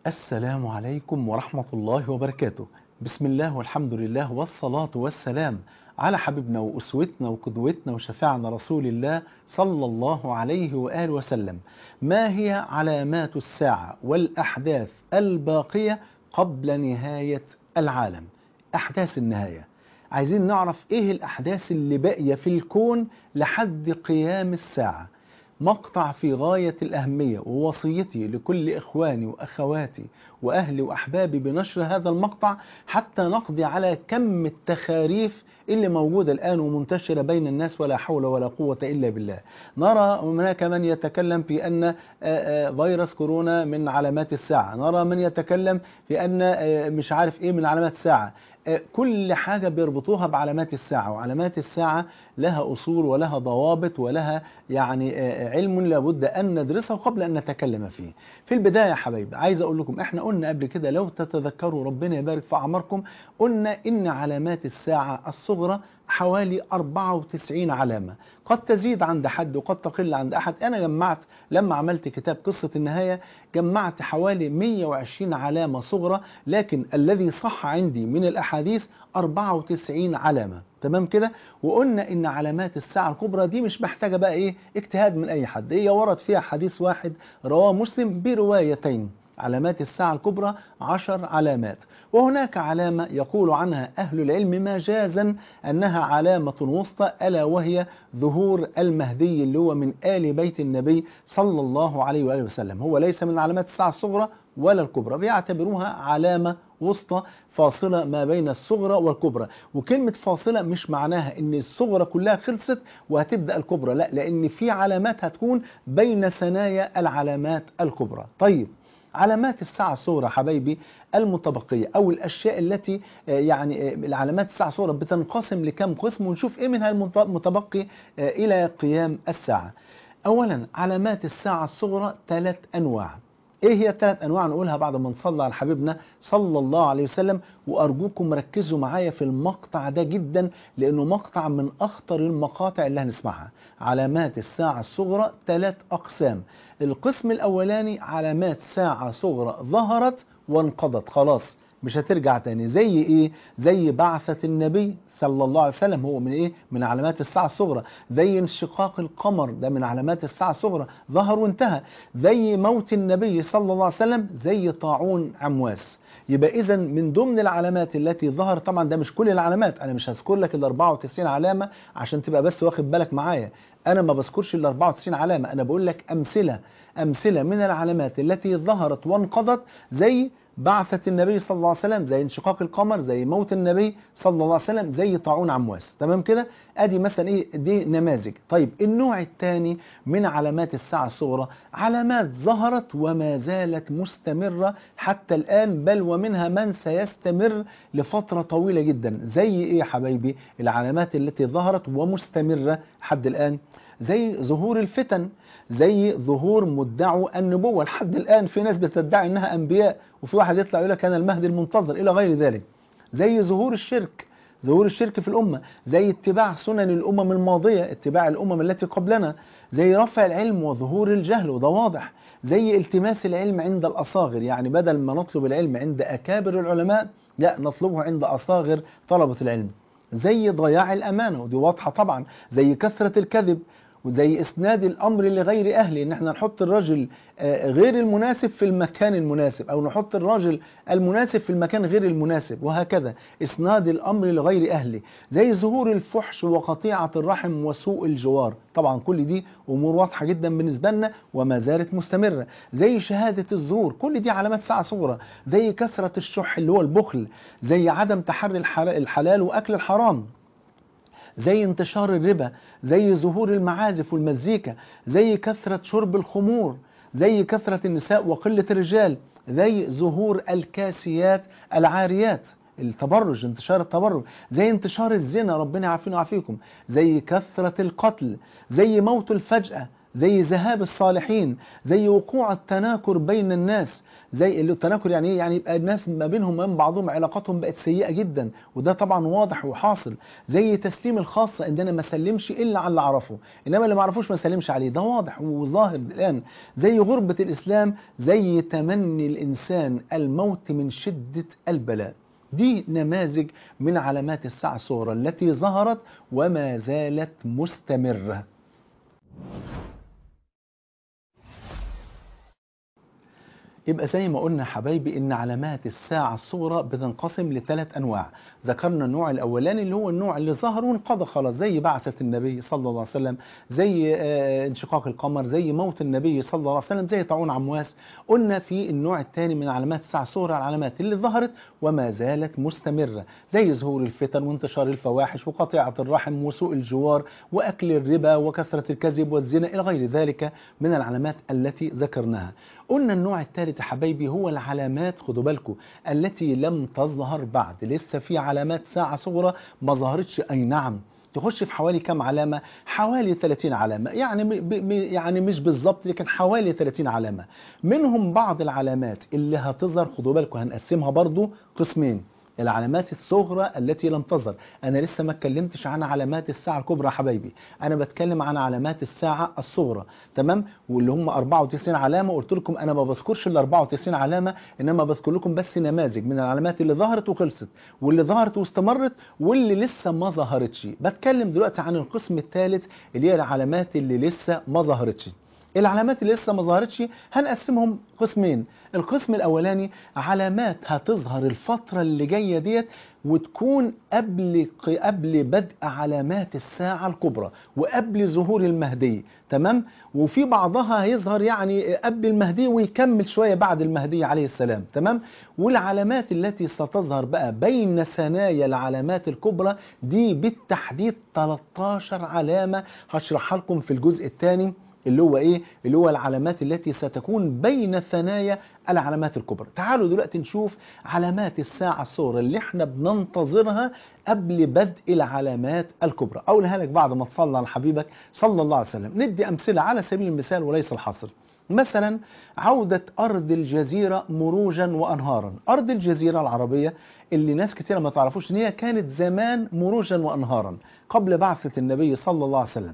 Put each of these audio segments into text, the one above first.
السلام عليكم ورحمة الله وبركاته بسم الله والحمد لله والصلاة والسلام على حبيبنا وأسوتنا وقدوتنا وشفاعنا رسول الله صلى الله عليه وآله وسلم ما هي علامات الساعة والأحداث الباقية قبل نهاية العالم أحداث النهاية عايزين نعرف إيه الأحداث اللي باقية في الكون لحد قيام الساعة مقطع في غاية الأهمية ووصيتي لكل إخواني وأخواتي وأهلي وأحبابي بنشر هذا المقطع حتى نقضي على كم التخاريف اللي موجودة الآن ومنتشرة بين الناس ولا حول ولا قوة إلا بالله نرى هناك من يتكلم في أن فيروس كورونا من علامات الساعة نرى من يتكلم في أن مش عارف إيه من علامات الساعة كل حاجة بيربطوها بعلامات الساعة وعلامات الساعة لها أصول ولها ضوابط ولها يعني علم لابد أن ندرسه قبل أن نتكلم فيه في البداية يا حبايبي عايز أقول لكم إحنا قلنا قبل كده لو تتذكروا ربنا يبارك في أعماركم قلنا إن علامات الساعة الصغرى حوالي 94 علامة قد تزيد عند حد وقد تقل عند أحد أنا جمعت لما عملت كتاب قصة النهاية جمعت حوالي 120 علامة صغرى لكن الذي صح عندي من الأحاديث 94 علامة تمام كده وقلنا ان علامات الساعة الكبرى دي مش محتاجة بقى ايه اجتهاد من اي حد هي ورد فيها حديث واحد رواه مسلم بروايتين علامات الساعة الكبرى عشر علامات وهناك علامة يقول عنها أهل العلم مجازا أنها علامة وسطى ألا وهي ظهور المهدي اللي هو من آل بيت النبي صلى الله عليه وآله وسلم هو ليس من علامات الساعة الصغرى ولا الكبرى بيعتبروها علامة وسطى فاصلة ما بين الصغرى والكبرى وكلمة فاصلة مش معناها ان الصغرى كلها خلصت وهتبدأ الكبرى لا لان في علامات هتكون بين ثنايا العلامات الكبرى طيب علامات الساعة الصغرى حبايبي المتبقية أو الأشياء التي يعني العلامات الساعة الصغرى بتنقسم لكم قسم ونشوف إيه منها المتبقي إلى قيام الساعة أولا علامات الساعة الصغرى ثلاث أنواع ايه هي الثلاث انواع نقولها بعد ما نصلي على حبيبنا صلى الله عليه وسلم وارجوكم ركزوا معايا في المقطع ده جدا لانه مقطع من اخطر المقاطع اللي هنسمعها علامات الساعة الصغرى ثلاث اقسام القسم الاولاني علامات ساعة صغرى ظهرت وانقضت خلاص مش هترجع تاني زي ايه زي بعثة النبي صلى الله عليه وسلم هو من ايه من علامات الساعة الصغرى زي انشقاق القمر ده من علامات الساعة الصغرى ظهر وانتهى زي موت النبي صلى الله عليه وسلم زي طاعون عمواس يبقى اذا من ضمن العلامات التي ظهر طبعا ده مش كل العلامات انا مش هذكر لك ال 94 علامة عشان تبقى بس واخد بالك معايا انا ما بذكرش ال 94 علامة انا بقول لك امثلة امثلة من العلامات التي ظهرت وانقضت زي بعثة النبي صلى الله عليه وسلم زي انشقاق القمر زي موت النبي صلى الله عليه وسلم زي طاعون عمواس تمام كده ادي مثلا ايه دي نماذج طيب النوع الثاني من علامات الساعة الصغرى علامات ظهرت وما زالت مستمرة حتى الآن بل ومنها من سيستمر لفترة طويلة جدا زي ايه يا حبايبي العلامات التي ظهرت ومستمرة حد الآن زي ظهور الفتن زي ظهور مدعو النبوة لحد الآن في ناس بتدعي أنها أنبياء وفي واحد يطلع يقول لك أنا المهدي المنتظر إلى غير ذلك زي ظهور الشرك ظهور الشرك في الأمة زي اتباع سنن الأمم الماضية اتباع الأمم التي قبلنا زي رفع العلم وظهور الجهل وده واضح زي التماس العلم عند الأصاغر يعني بدل ما نطلب العلم عند أكابر العلماء لا نطلبه عند أصاغر طلبة العلم زي ضياع الأمانة ودي واضحة طبعا زي كثرة الكذب وزي اسناد الامر لغير اهله ان احنا نحط الرجل غير المناسب في المكان المناسب او نحط الرجل المناسب في المكان غير المناسب وهكذا اسناد الامر لغير اهله زي ظهور الفحش وقطيعه الرحم وسوء الجوار طبعا كل دي امور واضحه جدا بالنسبه لنا وما زالت مستمره زي شهاده الزور كل دي علامات ساعه صغرى زي كثره الشح اللي هو البخل زي عدم تحري الحلال واكل الحرام زي انتشار الربا زي ظهور المعازف والمزيكا زي كثرة شرب الخمور زي كثرة النساء وقلة الرجال زي ظهور الكاسيات العاريات التبرج انتشار التبرج زي انتشار الزنا ربنا يعافينا ويعافيكم زي كثرة القتل زي موت الفجأة زي ذهاب الصالحين زي وقوع التناكر بين الناس زي اللي التناكر يعني ايه يعني يبقى الناس ما بينهم وبين بعضهم علاقاتهم بقت سيئه جدا وده طبعا واضح وحاصل زي تسليم الخاصه ان انا ما اسلمش الا على اللي اعرفه انما اللي ما اعرفوش ما اسلمش عليه ده واضح وظاهر الان زي غربه الاسلام زي تمني الانسان الموت من شده البلاء دي نماذج من علامات الساعة الصغرى التي ظهرت وما زالت مستمرة يبقى زي ما قلنا حبايبي ان علامات الساعة الصغرى بتنقسم لثلاث انواع ذكرنا النوع الاولاني اللي هو النوع اللي ظهر وانقضى خلاص زي بعثة النبي صلى الله عليه وسلم زي آه انشقاق القمر زي موت النبي صلى الله عليه وسلم زي طاعون عمواس قلنا في النوع الثاني من علامات الساعة الصغرى العلامات اللي ظهرت وما زالت مستمرة زي ظهور الفتن وانتشار الفواحش وقطيعة الرحم وسوء الجوار واكل الربا وكثرة الكذب والزنا الى غير ذلك من العلامات التي ذكرناها قلنا النوع الثالث يا حبايبي هو العلامات خدوا بالكم التي لم تظهر بعد لسه في علامات ساعة صغرى ما ظهرتش أي نعم تخش في حوالي كم علامة حوالي 30 علامة يعني ب... يعني مش بالظبط لكن حوالي 30 علامة منهم بعض العلامات اللي هتظهر خدوا بالكم هنقسمها برضو قسمين العلامات الصغرى التي لم تظهر انا لسه ما اتكلمتش عن علامات الساعه الكبرى يا حبايبي انا بتكلم عن علامات الساعه الصغرى تمام واللي هم 94 علامه قلت لكم انا ما بذكرش ال 94 علامه انما بذكر لكم بس نماذج من العلامات اللي ظهرت وخلصت واللي ظهرت واستمرت واللي لسه ما ظهرتش بتكلم دلوقتي عن القسم الثالث اللي هي العلامات اللي لسه ما ظهرتش العلامات اللي لسه ما ظهرتش هنقسمهم قسمين القسم الاولاني علامات هتظهر الفتره اللي جايه ديت وتكون قبل قبل بدء علامات الساعه الكبرى وقبل ظهور المهدي تمام وفي بعضها هيظهر يعني قبل المهدي ويكمل شويه بعد المهدي عليه السلام تمام والعلامات التي ستظهر بقى بين ثنايا العلامات الكبرى دي بالتحديد 13 علامه هشرحها لكم في الجزء الثاني اللي هو ايه اللي هو العلامات التي ستكون بين ثنايا العلامات الكبرى تعالوا دلوقتي نشوف علامات الساعة الصغرى اللي احنا بننتظرها قبل بدء العلامات الكبرى اقولها لك بعد ما تصلى على حبيبك صلى الله عليه وسلم ندي امثلة على سبيل المثال وليس الحصر مثلا عودة أرض الجزيرة مروجا وأنهارا أرض الجزيرة العربية اللي ناس كتير ما تعرفوش ان هي كانت زمان مروجا وأنهارا قبل بعثة النبي صلى الله عليه وسلم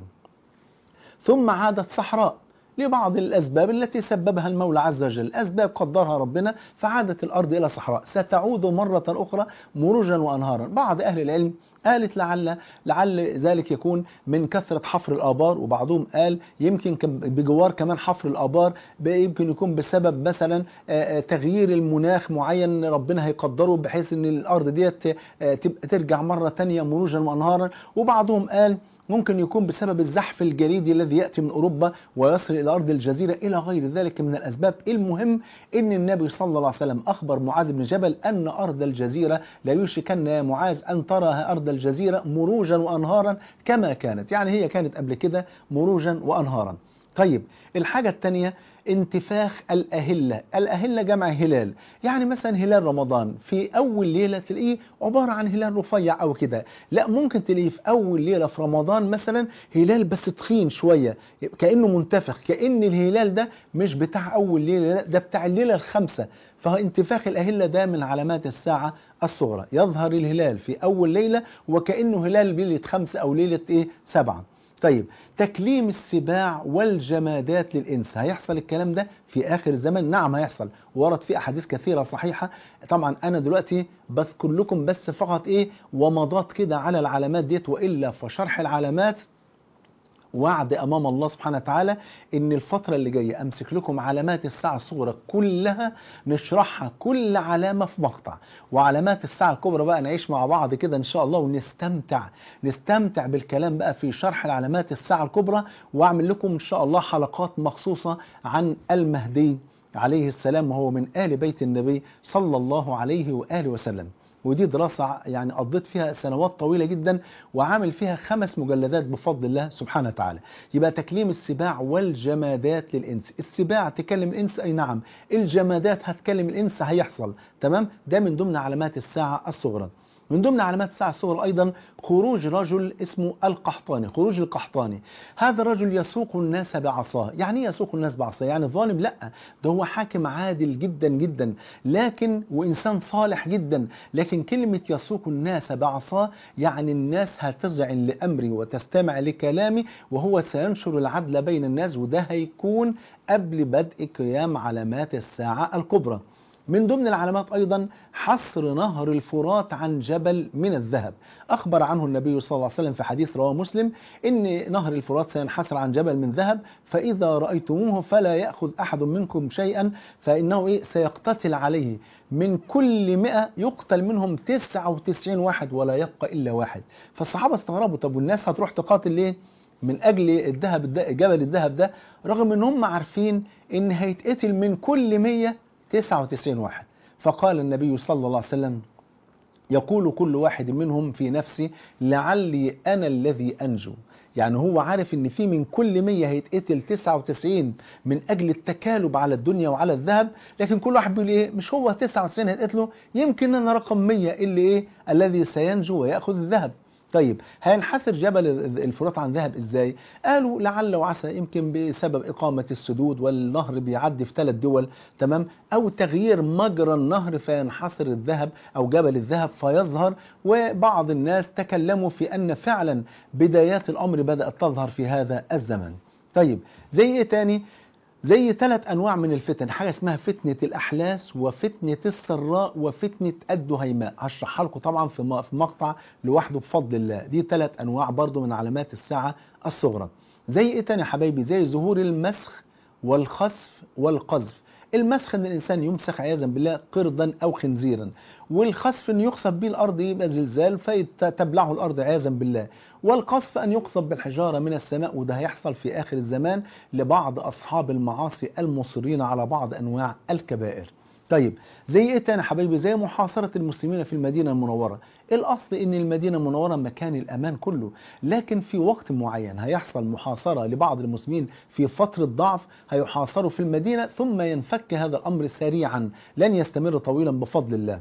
ثم عادت صحراء لبعض الأسباب التي سببها المولى عز وجل أسباب قدرها ربنا فعادت الأرض إلى صحراء ستعود مرة أخرى مروجا وأنهارا بعض أهل العلم قالت لعل لعل ذلك يكون من كثرة حفر الآبار وبعضهم قال يمكن بجوار كمان حفر الآبار يمكن يكون بسبب مثلا تغيير المناخ معين ربنا هيقدره بحيث ان الأرض ديت تبقى ترجع مرة تانية مروجا وأنهارا وبعضهم قال ممكن يكون بسبب الزحف الجليدي الذي يأتي من أوروبا ويصل إلى أرض الجزيرة إلى غير ذلك من الأسباب المهم أن النبي صلى الله عليه وسلم أخبر معاذ بن جبل أن أرض الجزيرة لا يوشكن يا معاذ أن ترى أرض الجزيرة مروجا وأنهارا كما كانت يعني هي كانت قبل كده مروجا وأنهارا طيب الحاجة الثانية انتفاخ الأهلة الأهلة جمع هلال يعني مثلا هلال رمضان في أول ليلة تلاقيه عبارة عن هلال رفيع أو كده لا ممكن تلاقيه في أول ليلة في رمضان مثلا هلال بس تخين شوية كأنه منتفخ كأن الهلال ده مش بتاع أول ليلة لا ده بتاع الليلة الخامسة فانتفاخ الأهلة ده من علامات الساعة الصغرى يظهر الهلال في أول ليلة وكأنه هلال ليلة خمسة أو ليلة إيه سبعة طيب تكليم السباع والجمادات للإنس هيحصل الكلام ده في آخر الزمن نعم هيحصل ورد في أحاديث كثيرة صحيحة طبعا أنا دلوقتي بذكر لكم بس فقط إيه ومضات كده على العلامات ديت وإلا فشرح العلامات وعد امام الله سبحانه وتعالى ان الفتره اللي جايه امسك لكم علامات الساعه الصغرى كلها نشرحها كل علامه في مقطع وعلامات الساعه الكبرى بقى نعيش مع بعض كده ان شاء الله ونستمتع نستمتع بالكلام بقى في شرح العلامات الساعه الكبرى واعمل لكم ان شاء الله حلقات مخصوصه عن المهدي عليه السلام وهو من ال بيت النبي صلى الله عليه واله وسلم ودي دراسة يعني قضيت فيها سنوات طويلة جدا وعامل فيها خمس مجلدات بفضل الله سبحانه وتعالى يبقى تكليم السباع والجمادات للإنس السباع تكلم الإنس أي نعم الجمادات هتكلم الإنس هيحصل تمام ده من ضمن علامات الساعة الصغرى من ضمن علامات الساعة الصغرى أيضا خروج رجل اسمه القحطاني خروج القحطاني هذا الرجل يسوق الناس بعصاه يعني ايه يسوق الناس بعصاه يعني ظالم لا ده هو حاكم عادل جدا جدا لكن وإنسان صالح جدا لكن كلمة يسوق الناس بعصاه يعني الناس هتذعن لأمري وتستمع لكلامي وهو سينشر العدل بين الناس وده هيكون قبل بدء قيام علامات الساعة الكبرى من ضمن العلامات أيضا حصر نهر الفرات عن جبل من الذهب أخبر عنه النبي صلى الله عليه وسلم في حديث رواه مسلم إن نهر الفرات سينحسر عن جبل من ذهب فإذا رأيتموه فلا يأخذ أحد منكم شيئا فإنه إيه سيقتتل عليه من كل مئة يقتل منهم 99 واحد ولا يبقى إلا واحد فالصحابة استغربوا طب والناس هتروح تقاتل ليه من أجل الذهب جبل الذهب ده رغم ان هم عارفين ان هيتقتل من كل 100 99 واحد فقال النبي صلى الله عليه وسلم يقول كل واحد منهم في نفسي لعلي أنا الذي أنجو يعني هو عارف ان في من كل 100 هيتقتل 99 من اجل التكالب على الدنيا وعلى الذهب لكن كل واحد بيقول ايه مش هو 99 هيتقتلوا يمكن انا رقم 100 اللي ايه الذي سينجو وياخذ الذهب طيب هينحسر جبل الفرات عن ذهب ازاي قالوا لعل وعسى يمكن بسبب إقامة السدود والنهر بيعدي في ثلاث دول تمام أو تغيير مجرى النهر فينحسر الذهب أو جبل الذهب فيظهر وبعض الناس تكلموا في أن فعلا بدايات الأمر بدأت تظهر في هذا الزمن طيب زي ايه تاني زي ثلاث انواع من الفتن حاجه اسمها فتنه الاحلاس وفتنه السراء وفتنه الدهيماء هشرحها لكم طبعا في مقطع لوحده بفضل الله دي ثلاث انواع برضو من علامات الساعه الصغرى زي ايه تاني يا حبايبي زي ظهور المسخ والخسف والقذف المسخ ان الانسان يمسخ عياذا بالله قردا او خنزيرا والخسف ان يخسف به الارض يبقى زلزال فتبلعه الارض عياذا بالله والقذف ان يقصف بالحجاره من السماء وده هيحصل في اخر الزمان لبعض اصحاب المعاصي المصرين على بعض انواع الكبائر طيب زي ايه تاني حبايبي زي محاصرة المسلمين في المدينة المنورة الاصل ان المدينة المنورة مكان الامان كله لكن في وقت معين هيحصل محاصرة لبعض المسلمين في فترة ضعف هيحاصروا في المدينة ثم ينفك هذا الامر سريعا لن يستمر طويلا بفضل الله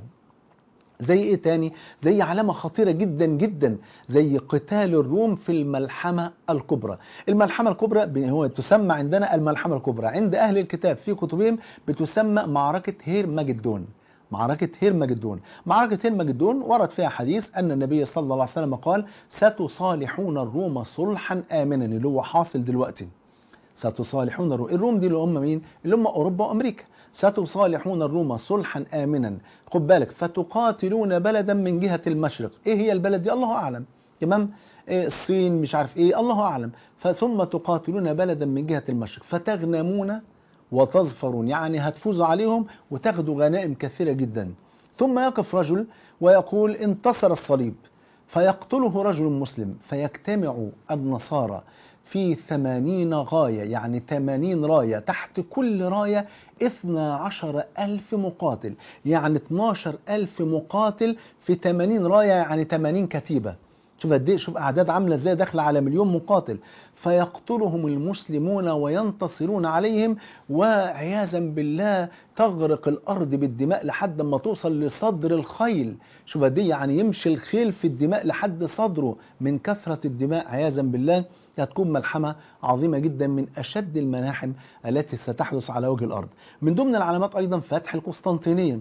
زي ايه تاني زي علامة خطيرة جدا جدا زي قتال الروم في الملحمة الكبرى الملحمة الكبرى هو تسمى عندنا الملحمة الكبرى عند اهل الكتاب في كتبهم بتسمى معركة هير ماجدون معركة هيرمجدون معركة هيرمجدون ورد فيها حديث أن النبي صلى الله عليه وسلم قال ستصالحون الروم صلحا آمنا اللي هو حاصل دلوقتي ستصالحون الروم الروم دي اللي هم مين اللي هم أوروبا وأمريكا ستصالحون الروم صلحا آمنا خد بالك فتقاتلون بلدا من جهة المشرق ايه هي البلد دي الله أعلم تمام إيه الصين مش عارف ايه الله أعلم ثم تقاتلون بلدا من جهة المشرق فتغنمون وتظفرون يعني هتفوزوا عليهم وتاخدوا غنائم كثيرة جدا ثم يقف رجل ويقول انتصر الصليب فيقتله رجل مسلم فيجتمع النصارى في ثمانين غاية يعني ثمانين راية تحت كل راية اثنى عشر ألف مقاتل يعني 12 ألف مقاتل في ثمانين راية يعني ثمانين كتيبة شوف قد ايه شوف اعداد عامله ازاي داخله على مليون مقاتل فيقتلهم المسلمون وينتصرون عليهم وعياذا بالله تغرق الارض بالدماء لحد ما توصل لصدر الخيل شوف قد ايه يعني يمشي الخيل في الدماء لحد صدره من كثره الدماء عياذا بالله هتكون ملحمه عظيمه جدا من اشد الملاحم التي ستحدث على وجه الارض من ضمن العلامات ايضا فتح القسطنطينيه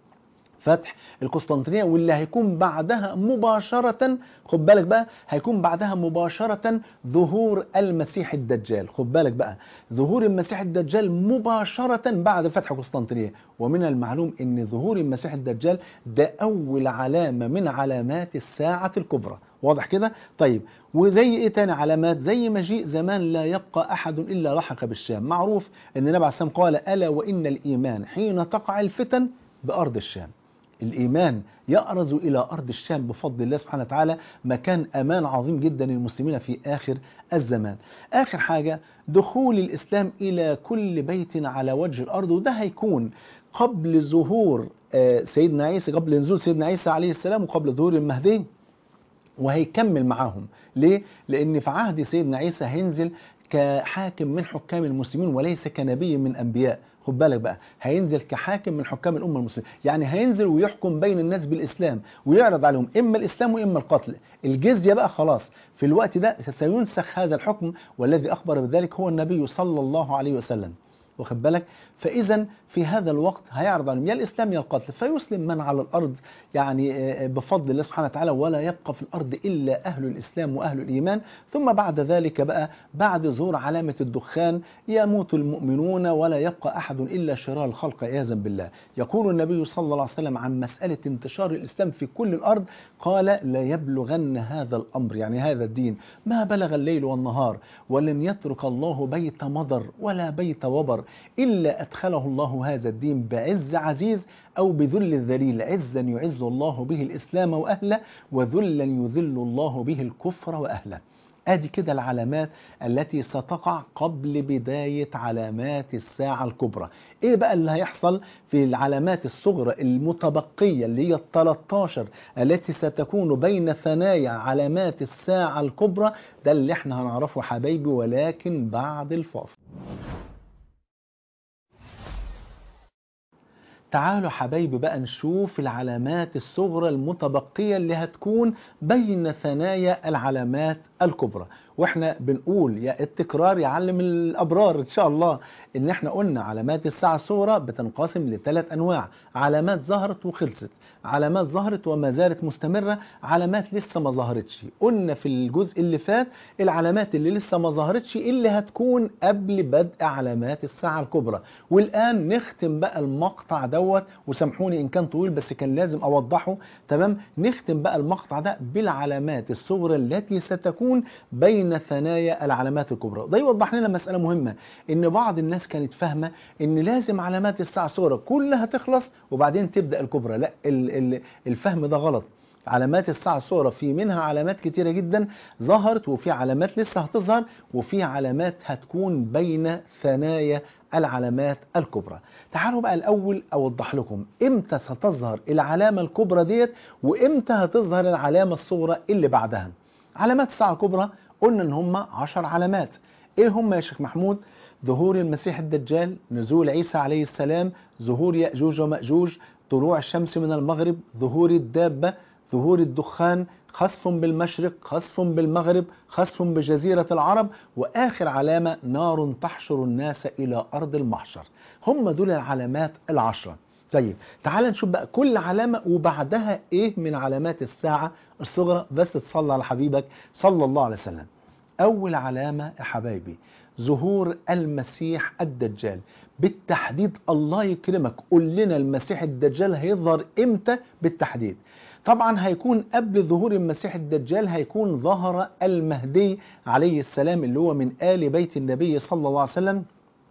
فتح القسطنطينية واللي هيكون بعدها مباشرة خد بالك بقى هيكون بعدها مباشرة ظهور المسيح الدجال خد بالك بقى ظهور المسيح الدجال مباشرة بعد فتح القسطنطينية ومن المعلوم ان ظهور المسيح الدجال ده اول علامة من علامات الساعة الكبرى واضح كده طيب وزي ايه تاني علامات زي مجيء زمان لا يبقى احد الا لحق بالشام معروف ان النبي عليه الصلاه والسلام قال الا وان الايمان حين تقع الفتن بارض الشام الإيمان يأرز إلى أرض الشام بفضل الله سبحانه وتعالى مكان أمان عظيم جدا للمسلمين في آخر الزمان آخر حاجة دخول الإسلام إلى كل بيت على وجه الأرض وده هيكون قبل ظهور سيدنا عيسى قبل نزول سيدنا عيسى عليه السلام وقبل ظهور المهدي وهيكمل معاهم ليه؟ لأن في عهد سيدنا عيسى هينزل كحاكم من حكام المسلمين وليس كنبي من أنبياء خد بالك بقى هينزل كحاكم من حكام الأمة المسلمة يعني هينزل ويحكم بين الناس بالإسلام ويعرض عليهم إما الإسلام وإما القتل الجزية بقى خلاص في الوقت ده سينسخ هذا الحكم والذي أخبر بذلك هو النبي صلى الله عليه وسلم واخد بالك فاذا في هذا الوقت هيعرض عليهم يا الاسلام يا القتل فيسلم من على الارض يعني بفضل الله سبحانه وتعالى ولا يبقى في الارض الا اهل الاسلام واهل الايمان ثم بعد ذلك بقى بعد ظهور علامه الدخان يموت المؤمنون ولا يبقى احد الا شرار الخلق عياذا بالله يقول النبي صلى الله عليه وسلم عن مساله انتشار الاسلام في كل الارض قال لا يبلغن هذا الامر يعني هذا الدين ما بلغ الليل والنهار ولن يترك الله بيت مضر ولا بيت وبر إلا أدخله الله هذا الدين بعز عزيز أو بذل ذليل عزا يعز الله به الإسلام وأهله وذلا يذل الله به الكفر وأهله ادي كده العلامات التي ستقع قبل بداية علامات الساعة الكبرى ايه بقى اللي هيحصل في العلامات الصغرى المتبقية اللي هي ال 13 التي ستكون بين ثنايا علامات الساعة الكبرى ده اللي احنا هنعرفه حبايبي ولكن بعد الفاصل تعالوا حبايبي بقى نشوف العلامات الصغرى المتبقية اللي هتكون بين ثنايا العلامات الكبرى واحنا بنقول يا التكرار يعلم الابرار ان شاء الله ان احنا قلنا علامات الساعه الصغرى بتنقسم لثلاث انواع علامات ظهرت وخلصت علامات ظهرت وما زالت مستمره علامات لسه ما ظهرتش قلنا في الجزء اللي فات العلامات اللي لسه ما ظهرتش اللي هتكون قبل بدء علامات الساعه الكبرى والان نختم بقى المقطع دوت وسامحوني ان كان طويل بس كان لازم اوضحه تمام نختم بقى المقطع ده بالعلامات الصغرى التي ستكون بين ثنايا العلامات الكبرى ده يوضح لنا مسألة مهمة ان بعض الناس كانت فاهمة ان لازم علامات الساعة الصغرى كلها تخلص وبعدين تبدأ الكبرى لا الفهم ده غلط علامات الساعة الصغرى في منها علامات كتيرة جدا ظهرت وفي علامات لسه هتظهر وفي علامات هتكون بين ثنايا العلامات الكبرى تعالوا بقى الأول أوضح لكم إمتى ستظهر العلامة الكبرى ديت وإمتى هتظهر العلامة الصغرى اللي بعدها علامات الساعة الكبرى قلنا ان هم عشر علامات ايه هم يا شيخ محمود ظهور المسيح الدجال نزول عيسى عليه السلام ظهور يأجوج ومأجوج طلوع الشمس من المغرب ظهور الدابة ظهور الدخان خسف بالمشرق خسف بالمغرب خسف بجزيرة العرب وآخر علامة نار تحشر الناس إلى أرض المحشر هم دول العلامات العشرة طيب تعال نشوف بقى كل علامة وبعدها ايه من علامات الساعة الصغرى بس تصلى على حبيبك صلى الله عليه وسلم اول علامة يا حبايبي ظهور المسيح الدجال بالتحديد الله يكرمك قول لنا المسيح الدجال هيظهر امتى بالتحديد طبعا هيكون قبل ظهور المسيح الدجال هيكون ظهر المهدي عليه السلام اللي هو من آل بيت النبي صلى الله عليه وسلم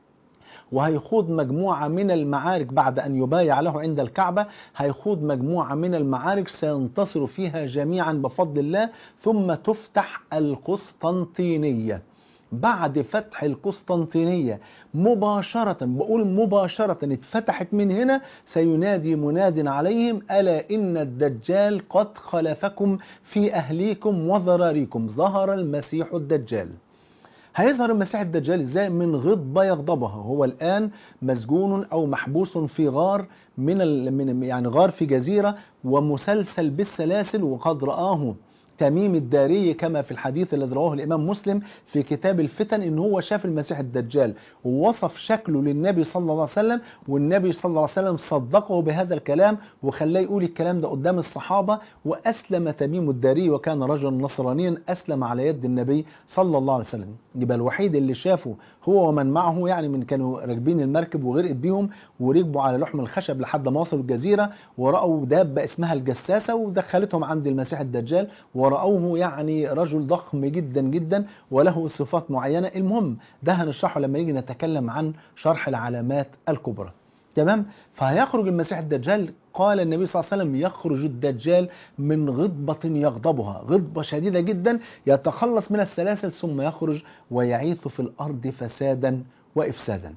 وهيخوض مجموعة من المعارك بعد أن يبايع له عند الكعبة هيخوض مجموعة من المعارك سينتصر فيها جميعا بفضل الله ثم تفتح القسطنطينية بعد فتح القسطنطينية مباشرة بقول مباشرة اتفتحت من هنا سينادي مناد عليهم ألا إن الدجال قد خلفكم في أهليكم وذراريكم ظهر المسيح الدجال هيظهر المسيح الدجال ازاي من غضبة يغضبها هو الآن مسجون أو محبوس في غار من, ال... من يعني غار في جزيرة ومسلسل بالسلاسل وقد رآه تميم الداري كما في الحديث الذي رواه الإمام مسلم في كتاب الفتن إن هو شاف المسيح الدجال ووصف شكله للنبي صلى الله عليه وسلم والنبي صلى الله عليه وسلم صدقه بهذا الكلام وخلاه يقول الكلام ده قدام الصحابة وأسلم تميم الداري وكان رجلا نصرانيا أسلم على يد النبي صلى الله عليه وسلم يبقى الوحيد اللي شافه هو ومن معه يعني من كانوا راكبين المركب وغرقت بيهم وركبوا على لحم الخشب لحد ما وصلوا الجزيرة ورأوا دابة اسمها الجساسة ودخلتهم عند المسيح الدجال ورأوه يعني رجل ضخم جدا جدا وله صفات معينة المهم ده هنشرحه لما نيجي نتكلم عن شرح العلامات الكبرى تمام فهيخرج المسيح الدجال قال النبي صلى الله عليه وسلم يخرج الدجال من غضبة يغضبها غضبة شديدة جدا يتخلص من السلاسل ثم يخرج ويعيث في الأرض فسادا وإفسادا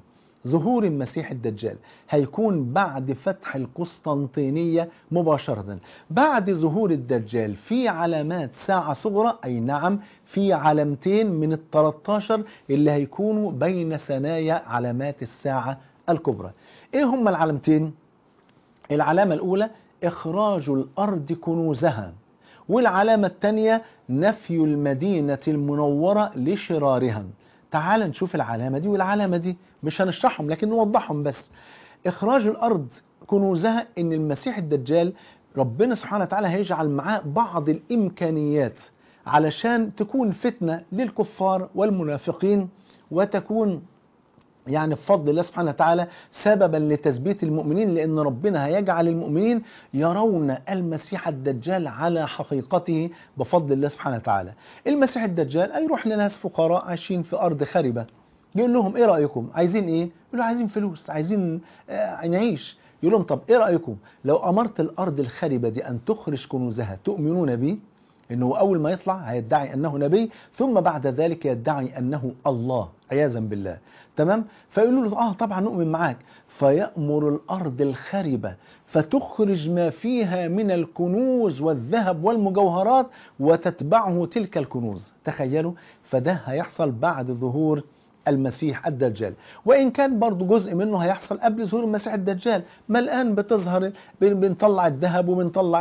ظهور المسيح الدجال هيكون بعد فتح القسطنطينية مباشرة بعد ظهور الدجال في علامات ساعة صغرى أي نعم في علامتين من ال 13 اللي هيكونوا بين ثنايا علامات الساعة الكبرى ايه هما العلامتين العلامة الأولى إخراج الأرض كنوزها والعلامة الثانية نفي المدينة المنورة لشرارها تعال نشوف العلامة دي والعلامة دي مش هنشرحهم لكن نوضحهم بس إخراج الأرض كنوزها إن المسيح الدجال ربنا سبحانه وتعالى هيجعل معاه بعض الإمكانيات علشان تكون فتنة للكفار والمنافقين وتكون يعني بفضل الله سبحانه وتعالى سببا لتثبيت المؤمنين لأن ربنا هيجعل المؤمنين يرون المسيح الدجال على حقيقته بفضل الله سبحانه وتعالى المسيح الدجال هيروح لناس فقراء عايشين في أرض خربة يقول لهم ايه رأيكم عايزين ايه يقولوا عايزين فلوس عايزين آه نعيش يقول لهم طب ايه رأيكم لو أمرت الأرض الخربة دي أن تخرج كنوزها تؤمنون بي انه اول ما يطلع هيدعي انه نبي ثم بعد ذلك يدعي انه الله عياذا بالله تمام فيقولوا له اه طبعا نؤمن معاك فيأمر الارض الخربة فتخرج ما فيها من الكنوز والذهب والمجوهرات وتتبعه تلك الكنوز تخيلوا فده هيحصل بعد ظهور المسيح الدجال وإن كان برضو جزء منه هيحصل قبل ظهور المسيح الدجال ما الآن بتظهر بنطلع الذهب وبنطلع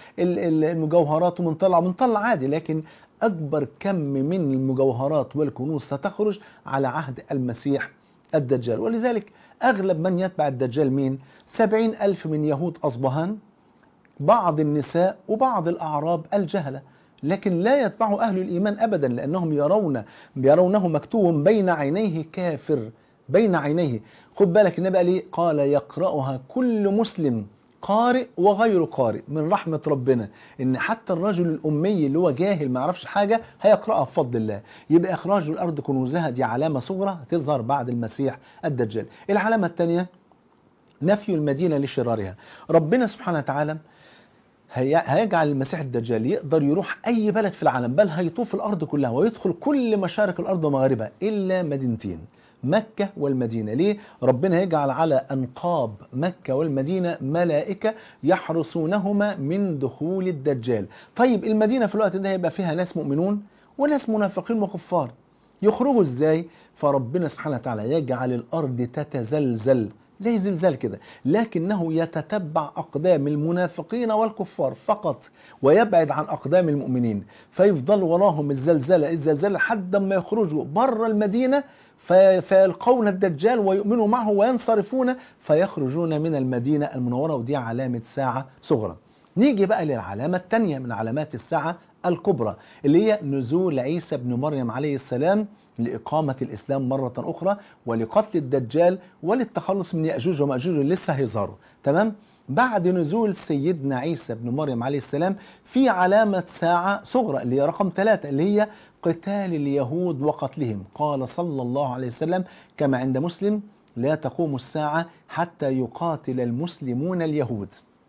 المجوهرات وبنطلع وبنطلع عادي لكن أكبر كم من المجوهرات والكنوز ستخرج على عهد المسيح الدجال ولذلك أغلب من يتبع الدجال مين سبعين ألف من يهود أصبهان بعض النساء وبعض الأعراب الجهلة لكن لا يتبعه أهل الإيمان أبدا لأنهم يرون يرونه مكتوب بين عينيه كافر بين عينيه خد بالك النبي قال ايه قال يقرأها كل مسلم قارئ وغير قارئ من رحمة ربنا ان حتى الرجل الأمي اللي هو جاهل ما يعرفش حاجة هيقرأها بفضل الله يبقى إخراج الأرض كنوزها دي علامة صغرى تظهر بعد المسيح الدجال العلامة الثانية نفي المدينة لشرارها ربنا سبحانه وتعالى هيجعل المسيح الدجال يقدر يروح أي بلد في العالم بل هيطوف الأرض كلها ويدخل كل مشارق الأرض ومغاربها إلا مدينتين مكة والمدينة ليه؟ ربنا يجعل على أنقاب مكة والمدينة ملائكة يحرسونهما من دخول الدجال طيب المدينة في الوقت ده هيبقى فيها ناس مؤمنون وناس منافقين وكفار يخرجوا ازاي فربنا سبحانه وتعالى يجعل الأرض تتزلزل زي زلزال كده لكنه يتتبع أقدام المنافقين والكفار فقط ويبعد عن أقدام المؤمنين فيفضل وراهم الزلزلة الزلزال لحد ما يخرجوا بره المدينة فيلقون الدجال ويؤمنوا معه وينصرفون فيخرجون من المدينة المنورة ودي علامة ساعة صغرى نيجي بقى للعلامة الثانية من علامات الساعة الكبرى اللي هي نزول عيسى بن مريم عليه السلام لإقامة الإسلام مرة أخرى ولقتل الدجال وللتخلص من يأجوج ومأجوج اللي لسه هيظهروا تمام بعد نزول سيدنا عيسى بن مريم عليه السلام في علامة ساعة صغرى اللي هي رقم ثلاثة اللي هي قتال اليهود وقتلهم قال صلى الله عليه وسلم كما عند مسلم لا تقوم الساعة حتى يقاتل المسلمون اليهود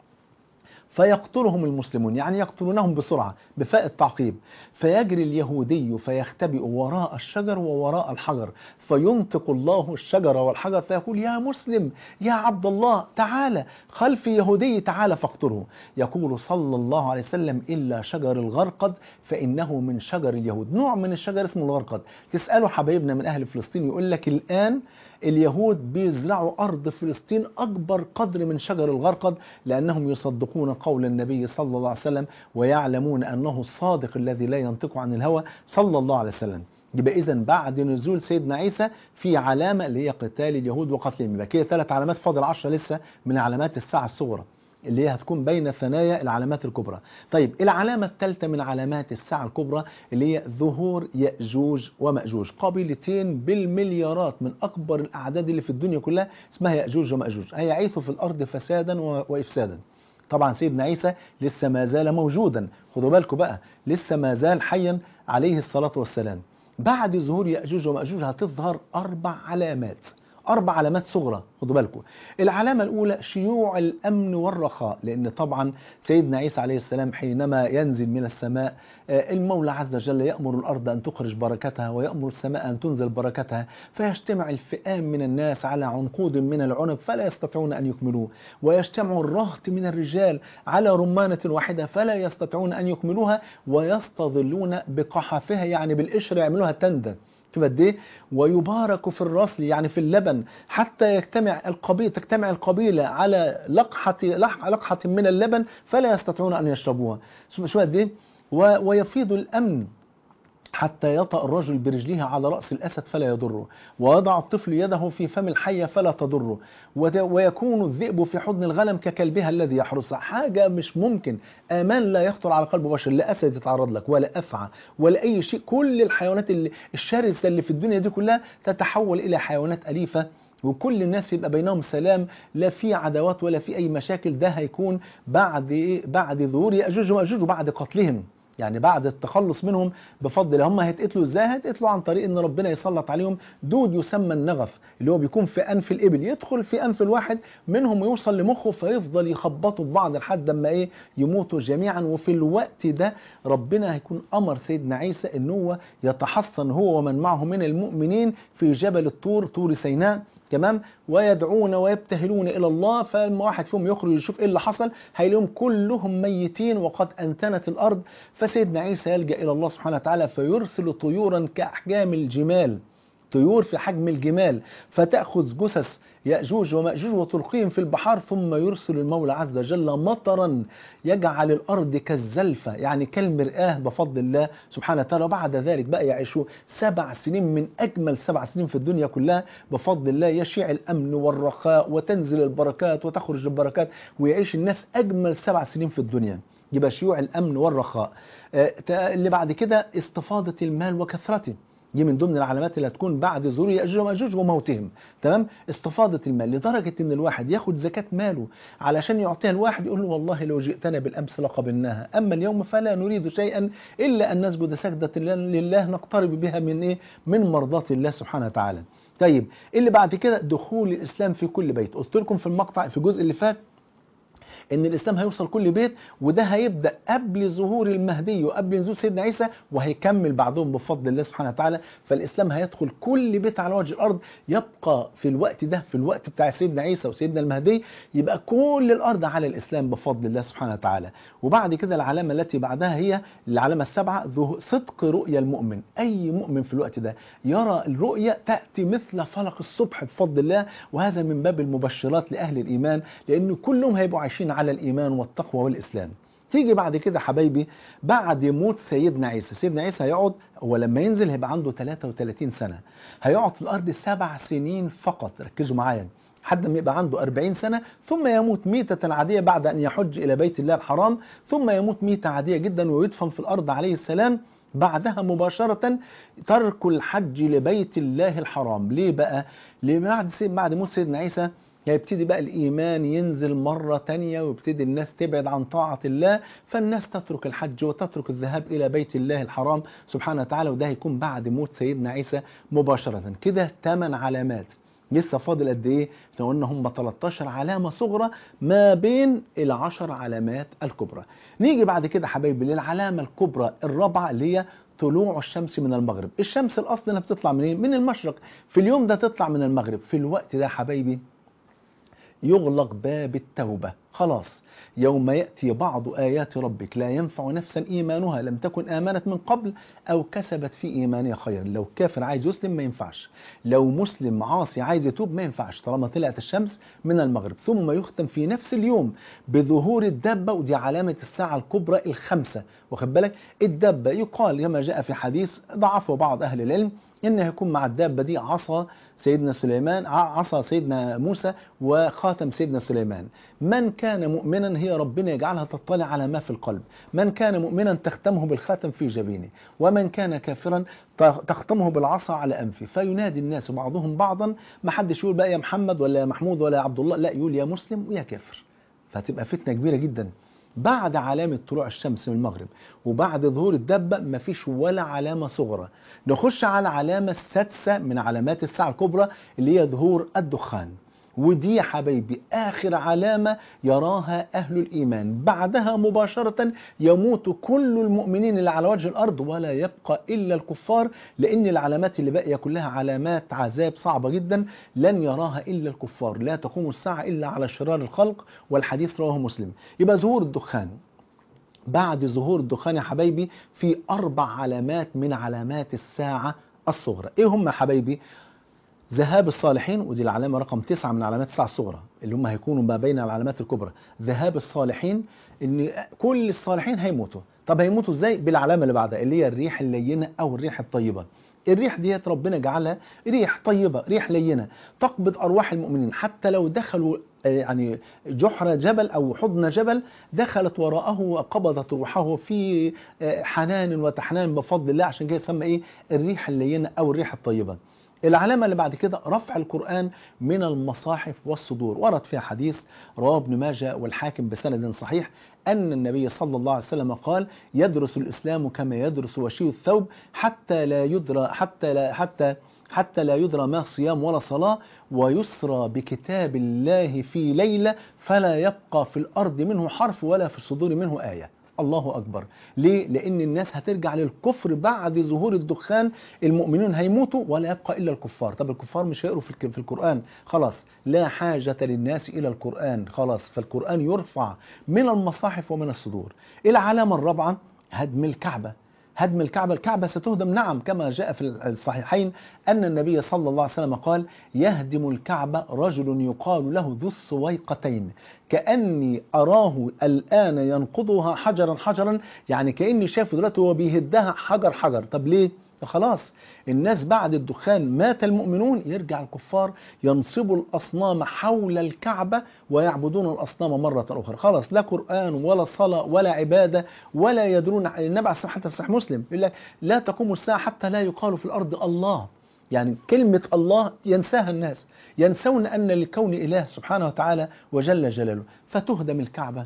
فيقتلهم المسلمون يعني يقتلونهم بسرعة بفاء التعقيب فيجري اليهودي فيختبئ وراء الشجر ووراء الحجر فينطق الله الشجر والحجر فيقول يا مسلم يا عبد الله تعالى خلف يهودي تعالى فاقتله يقول صلى الله عليه وسلم إلا شجر الغرقد فإنه من شجر اليهود نوع من الشجر اسمه الغرقد تسألوا حبايبنا من أهل فلسطين يقول لك الآن اليهود بيزرعوا أرض فلسطين أكبر قدر من شجر الغرقد لأنهم يصدقون قول النبي صلى الله عليه وسلم ويعلمون أنه الصادق الذي لا ينطق عن الهوى صلى الله عليه وسلم يبقى إذا بعد نزول سيدنا عيسى في علامة اللي هي قتال اليهود وقتلهم يبقى كده ثلاث علامات فاضل عشرة لسه من علامات الساعة الصغرى اللي هي هتكون بين ثنايا العلامات الكبرى طيب العلامة الثالثة من علامات الساعة الكبرى اللي هي ظهور يأجوج ومأجوج قبيلتين بالمليارات من أكبر الأعداد اللي في الدنيا كلها اسمها يأجوج ومأجوج هيعيثوا في الأرض فسادا وإفسادا طبعا سيدنا عيسى لسه ما زال موجودا خدوا بالكم بقى لسه ما زال حيا عليه الصلاة والسلام بعد ظهور يأجوج ومأجوج هتظهر أربع علامات أربع علامات صغرى خدوا بالكم العلامة الأولى شيوع الأمن والرخاء لأن طبعا سيدنا عيسى عليه السلام حينما ينزل من السماء المولى عز وجل يأمر الأرض أن تخرج بركتها ويأمر السماء أن تنزل بركتها فيجتمع الفئام من الناس على عنقود من العنب فلا يستطيعون أن يكملوه ويجتمع الرهط من الرجال على رمانة واحدة فلا يستطيعون أن يكملوها ويستظلون بقحفها يعني بالقشر يعملوها تندة شوف قد ايه ويبارك في الرسل يعني في اللبن حتى يجتمع القبيله تجتمع القبيله على لقحه لقحه من اللبن فلا يستطيعون ان يشربوها شوف قد ايه ويفيض الامن حتى يطأ الرجل برجله على رأس الأسد فلا يضره ويضع الطفل يده في فم الحية فلا تضره ويكون الذئب في حضن الغنم ككلبها الذي يحرسها حاجة مش ممكن أمان لا يخطر على قلب بشر لا أسد يتعرض لك ولا أفعى ولا أي شيء كل الحيوانات اللي الشرسة اللي في الدنيا دي كلها تتحول إلى حيوانات أليفة وكل الناس يبقى بينهم سلام لا في عداوات ولا في أي مشاكل ده هيكون بعد بعد ظهور يأجوج ومأجوج وبعد قتلهم يعني بعد التخلص منهم بفضل هم هيتقتلوا ازاي هيتقتلوا عن طريق ان ربنا يسلط عليهم دود يسمى النغف اللي هو بيكون في انف الابل يدخل في انف الواحد منهم ويوصل لمخه فيفضل يخبطوا في بعض لحد اما ايه يموتوا جميعا وفي الوقت ده ربنا هيكون امر سيدنا عيسى ان هو يتحصن هو ومن معه من المؤمنين في جبل الطور طور سيناء تمام ويدعون ويبتهلون الى الله فلما واحد فيهم يخرج يشوف ايه اللي حصل هيلاقيهم كلهم ميتين وقد انتنت الارض فسيدنا عيسى يلجا الى الله سبحانه وتعالى فيرسل طيورا كاحجام الجمال طيور في حجم الجمال فتأخذ جثث يأجوج ومأجوج وتلقيهم في البحار ثم يرسل المولى عز وجل مطرا يجعل الأرض كالزلفة يعني كالمرآة بفضل الله سبحانه وتعالى وبعد ذلك بقى يعيشوا سبع سنين من أجمل سبع سنين في الدنيا كلها بفضل الله يشيع الأمن والرخاء وتنزل البركات وتخرج البركات ويعيش الناس أجمل سبع سنين في الدنيا يبقى شيوع الأمن والرخاء اللي بعد كده استفاضة المال وكثرته دي من ضمن العلامات اللي هتكون بعد ظهور ياجوج وماجوج وموتهم تمام استفاضه المال لدرجه ان الواحد ياخد زكاه ماله علشان يعطيها الواحد يقول له والله لو جئتنا بالامس لقبلناها اما اليوم فلا نريد شيئا الا ان نسجد سجده لله نقترب بها من ايه من مرضاه الله سبحانه وتعالى طيب اللي بعد كده دخول الاسلام في كل بيت قلت لكم في المقطع في الجزء اللي فات ان الاسلام هيوصل كل بيت وده هيبدا قبل ظهور المهدي وقبل نزول سيدنا عيسى وهيكمل بعدهم بفضل الله سبحانه وتعالى فالاسلام هيدخل كل بيت على وجه الارض يبقى في الوقت ده في الوقت بتاع سيدنا عيسى وسيدنا المهدي يبقى كل الارض على الاسلام بفضل الله سبحانه وتعالى وبعد كده العلامه التي بعدها هي العلامه السابعه صدق رؤيا المؤمن اي مؤمن في الوقت ده يرى الرؤيا تاتي مثل فلق الصبح بفضل الله وهذا من باب المبشرات لاهل الايمان لان كلهم هيبقوا عايشين على الإيمان والتقوى والإسلام تيجي بعد كده حبايبي بعد موت سيدنا عيسى سيدنا عيسى هيقعد هو لما ينزل هيبقى عنده 33 سنة هيقعد في الأرض سبع سنين فقط ركزوا معايا حد ما يبقى عنده 40 سنة ثم يموت ميتة عادية بعد أن يحج إلى بيت الله الحرام ثم يموت ميتة عادية جدا ويدفن في الأرض عليه السلام بعدها مباشرة ترك الحج لبيت الله الحرام ليه بقى؟ ليه بعد بعد موت سيدنا عيسى يبتدي بقى الإيمان ينزل مرة تانية ويبتدي الناس تبعد عن طاعة الله فالناس تترك الحج وتترك الذهاب إلى بيت الله الحرام سبحانه وتعالى وده هيكون بعد موت سيدنا عيسى مباشرة كده ثمان علامات لسه فاضل قد ايه؟ احنا قلنا هم 13 علامه صغرى ما بين العشر علامات الكبرى. نيجي بعد كده حبايبي للعلامه الكبرى الرابعه اللي هي طلوع الشمس من المغرب، الشمس الاصل انها بتطلع منين؟ من المشرق، في اليوم ده تطلع من المغرب، في الوقت ده حبايبي يغلق باب التوبة خلاص يوم يأتي بعض آيات ربك لا ينفع نفسا إيمانها لم تكن آمنت من قبل أو كسبت في إيمانها خيرا لو كافر عايز يسلم ما ينفعش لو مسلم عاصي عايز يتوب ما ينفعش طالما طلعت الشمس من المغرب ثم يختم في نفس اليوم بظهور الدابة ودي علامة الساعة الكبرى الخمسة واخد بالك الدابة يقال كما جاء في حديث ضعفه بعض أهل العلم إن هيكون مع الدابة دي عصا سيدنا سليمان عصا سيدنا موسى وخاتم سيدنا سليمان من كان مؤمنا هي ربنا يجعلها تطلع على ما في القلب من كان مؤمنا تختمه بالخاتم في جبينه ومن كان كافرا تختمه بالعصا على أنفه فينادي الناس بعضهم بعضا ما حدش يقول بقى يا محمد ولا يا محمود ولا يا عبد الله لا يقول يا مسلم ويا كافر فتبقى فتنة كبيرة جدا بعد علامة طلوع الشمس من المغرب وبعد ظهور الدبة مفيش ولا علامة صغرى نخش على العلامة السادسة من علامات الساعة الكبرى اللي هي ظهور الدخان ودي يا حبايبي آخر علامة يراها أهل الإيمان بعدها مباشرة يموت كل المؤمنين اللي على وجه الأرض ولا يبقى إلا الكفار لأن العلامات اللي باقية كلها علامات عذاب صعبة جدا لن يراها إلا الكفار لا تقوم الساعة إلا على شرار الخلق والحديث رواه مسلم يبقى ظهور الدخان بعد ظهور الدخان يا حبايبي في أربع علامات من علامات الساعة الصغرى إيه هم يا حبايبي ذهاب الصالحين ودي العلامة رقم تسعة من علامات الساعة الصغرى اللي هم هيكونوا ما بين العلامات الكبرى ذهاب الصالحين ان كل الصالحين هيموتوا طب هيموتوا ازاي بالعلامة اللي بعدها اللي هي الريح اللينة او الريح الطيبة الريح ديت ربنا جعلها ريح طيبة ريح لينة تقبض أرواح المؤمنين حتى لو دخلوا يعني جحر جبل أو حضن جبل دخلت وراءه وقبضت روحه في حنان وتحنان بفضل الله عشان كده يسمى إيه الريح اللينة أو الريح الطيبة العلامة اللي بعد كده رفع القرآن من المصاحف والصدور ورد فيها حديث رواه ابن ماجه والحاكم بسند صحيح أن النبي صلى الله عليه وسلم قال يدرس الإسلام كما يدرس وشي الثوب حتى لا يدرى حتى لا حتى حتى لا يدرى ما صيام ولا صلاة ويسرى بكتاب الله في ليلة فلا يبقى في الأرض منه حرف ولا في الصدور منه آية الله أكبر ليه؟ لأن الناس هترجع للكفر بعد ظهور الدخان المؤمنون هيموتوا ولا يبقى إلا الكفار طب الكفار مش هيقروا في القرآن خلاص لا حاجة للناس إلى القرآن خلاص فالقرآن يرفع من المصاحف ومن الصدور العلامة الرابعة هدم الكعبة هدم الكعبة الكعبة ستهدم نعم كما جاء في الصحيحين أن النبي صلى الله عليه وسلم قال يهدم الكعبة رجل يقال له ذو السويقتين كأني أراه الآن ينقضها حجرا حجرا يعني كأني شايفه دلوقتي وهو بيهدها حجر حجر طب ليه؟ خلاص الناس بعد الدخان مات المؤمنون يرجع الكفار ينصبوا الأصنام حول الكعبة ويعبدون الأصنام مرة أخرى خلاص لا قرآن ولا صلاة ولا عبادة ولا يدرون النبي عليه حتى صحيح مسلم يقول لك لا تقوم الساعة حتى لا يقال في الأرض الله يعني كلمة الله ينساها الناس ينسون أن لكون إله سبحانه وتعالى وجل جلاله فتهدم الكعبة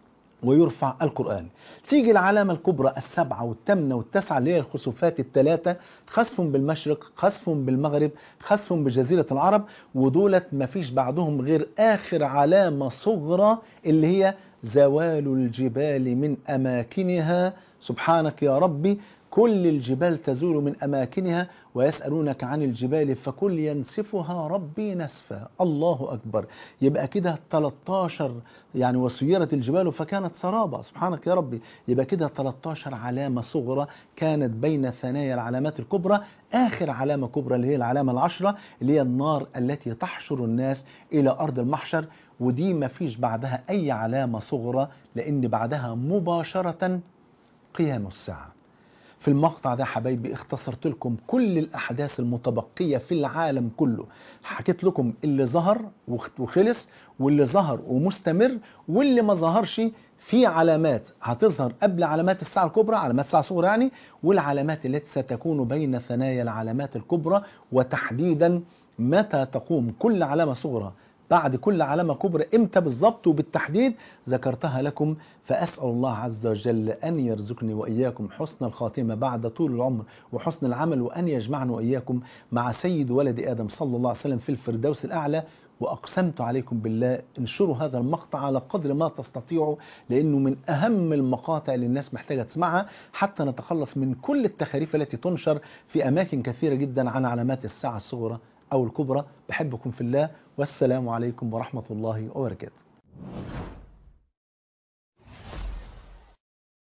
ويرفع القرآن تيجي العلامة الكبرى السبعة والثامنة والتاسعة اللي هي الخسوفات الثلاثة خسف بالمشرق خسف بالمغرب خسف بجزيرة العرب ودولت ما فيش بعدهم غير آخر علامة صغرى اللي هي زوال الجبال من أماكنها سبحانك يا ربي كل الجبال تزول من أماكنها ويسألونك عن الجبال فكل ينسفها ربي نسفا الله أكبر يبقى كده 13 يعني وسيرت الجبال فكانت سرابا سبحانك يا ربي يبقى كده 13 علامة صغرى كانت بين ثنايا العلامات الكبرى آخر علامة كبرى اللي هي العلامة العشرة اللي هي النار التي تحشر الناس إلى أرض المحشر ودي ما فيش بعدها أي علامة صغرى لأن بعدها مباشرة قيام الساعة في المقطع ده حبايبي اختصرت لكم كل الأحداث المتبقية في العالم كله حكيت لكم اللي ظهر وخلص واللي ظهر ومستمر واللي ما ظهرش في علامات هتظهر قبل علامات الساعة الكبرى علامات الساعة الصغرى يعني والعلامات التي ستكون بين ثنايا العلامات الكبرى وتحديدا متى تقوم كل علامة صغرى بعد كل علامة كبرى امتى بالظبط وبالتحديد ذكرتها لكم فأسأل الله عز وجل أن يرزقني وإياكم حسن الخاتمة بعد طول العمر وحسن العمل وأن يجمعنا وإياكم مع سيد ولد آدم صلى الله عليه وسلم في الفردوس الأعلى وأقسمت عليكم بالله انشروا هذا المقطع على قدر ما تستطيعوا لأنه من أهم المقاطع اللي الناس محتاجة تسمعها حتى نتخلص من كل التخاريف التي تنشر في أماكن كثيرة جدا عن علامات الساعة الصغرى أو الكبرى بحبكم في الله والسلام عليكم ورحمة الله وبركاته